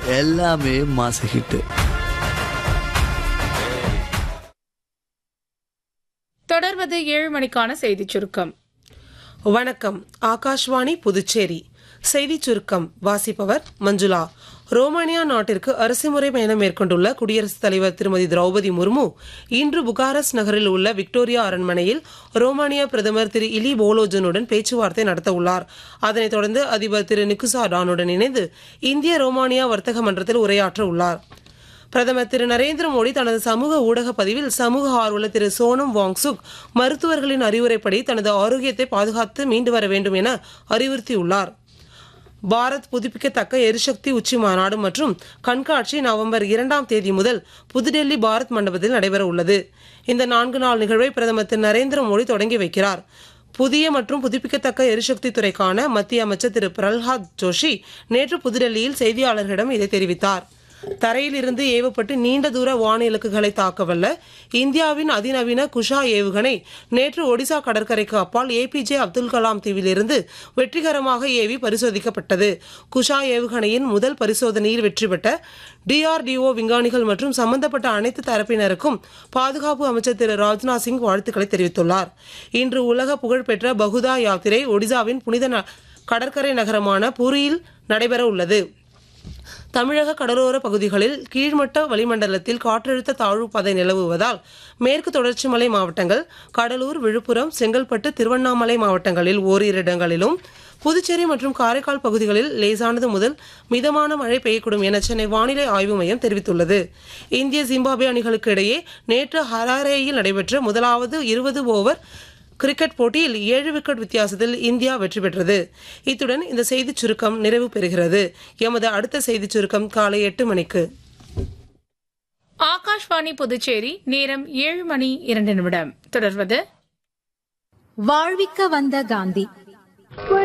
எல்லாமே மாச ஹிட் தொடர்வது ஏழு மணிக்கான செய்திச் சுருக்கம் வணக்கம் ஆகாஷ்வாணி புதுச்சேரி செய்திச் சுருக்கம் வாசிப்பவர் மஞ்சுளா ரோமானியா நாட்டிற்கு அரசுமுறை பயணம் மேற்கொண்டுள்ள குடியரசுத் தலைவர் திருமதி திரௌபதி முர்மு இன்று புகாரஸ்ட் நகரில் உள்ள விக்டோரியா அரண்மனையில் ரோமானியா பிரதமர் திரு இலி போலோஜனுடன் பேச்சுவார்த்தை நடத்த உள்ளார் அதனைத் தொடர்ந்து அதிபர் திரு நிக்குசா டானுடன் இணைந்து இந்திய ரோமானியா வர்த்தக மன்றத்தில் உரையாற்ற உள்ளார் பிரதமர் திரு நரேந்திர மோடி தனது சமூக ஊடக பதிவில் சமூக ஆர்வலர் திரு சோனம் வாங்சுக் மருத்துவர்களின் அறிவுரைப்படி தனது ஆரோக்கியத்தை பாதுகாத்து மீண்டு வர வேண்டும் என அறிவுறுத்தியுள்ளார் பாரத் புதுப்பிக்கத்தக்க எரிசக்தி உச்சி மாநாடு மற்றும் கண்காட்சி நவம்பர் இரண்டாம் தேதி முதல் புதுடெல்லி பாரத் மண்டபத்தில் நடைபெற உள்ளது இந்த நான்கு நாள் நிகழ்வை பிரதமர் திரு நரேந்திர மோடி தொடங்கி வைக்கிறார் புதிய மற்றும் புதுப்பிக்கத்தக்க எரிசக்தி துறைக்கான மத்திய அமைச்சர் திரு பிரல்ஹாத் ஜோஷி நேற்று புதுடெல்லியில் செய்தியாளர்களிடம் இதை தெரிவித்தார் தரையிலிருந்து ஏவப்பட்டு நீண்ட தூர வான இலக்குகளை தாக்கவல்ல இந்தியாவின் அதிநவீன குஷா ஏவுகணை நேற்று ஒடிசா கடற்கரைக்கு அப்பால் ஏபிஜே அப்துல் கலாம் தீவிலிருந்து வெற்றிகரமாக ஏவி பரிசோதிக்கப்பட்டது குஷா ஏவுகணையின் முதல் பரிசோதனையில் வெற்றி பெற்ற டிஆர்டிஓ விஞ்ஞானிகள் மற்றும் சம்பந்தப்பட்ட அனைத்து தரப்பினருக்கும் பாதுகாப்பு அமைச்சர் திரு ராஜ்நாத் சிங் வாழ்த்துக்களை தெரிவித்துள்ளார் இன்று உலக புகழ்பெற்ற பகுதா யாத்திரை ஒடிசாவின் புனித ந- கடற்கரை நகரமான புரியில் நடைபெற உள்ளது தமிழக கடலோர பகுதிகளில் கீழ்மட்ட வளிமண்டலத்தில் காற்றழுத்த தாழ்வு பாதை நிலவுவதால் மேற்கு தொடர்ச்சி மலை மாவட்டங்கள் கடலூர் விழுப்புரம் செங்கல்பட்டு திருவண்ணாமலை மாவட்டங்களில் ஓரிரு இடங்களிலும் புதுச்சேரி மற்றும் காரைக்கால் பகுதிகளில் லேசானது முதல் மிதமான மழை பெய்யக்கூடும் என சென்னை வானிலை ஆய்வு மையம் தெரிவித்துள்ளது இந்திய ஜிம்பாப்வே அணிகளுக்கு இடையே நேற்று ஹராரேயில் நடைபெற்ற முதலாவது இருபது ஓவர் கிரிக்கெட் போட்டியில் ஏழு விக்கெட் வித்தியாசத்தில் இந்தியா வெற்றி பெற்றது இத்துடன் இந்த செய்திச் சுருக்கம் நிறைவு பெறுகிறது எமது அடுத்த செய்திச் சுருக்கம் காலை எட்டு மணிக்கு ஆகாஷ்வாணி புதுச்சேரி நேரம் ஏழு மணி இரண்டு நிமிடம் தொடர்வது வாழ்விக்க வந்த காந்தி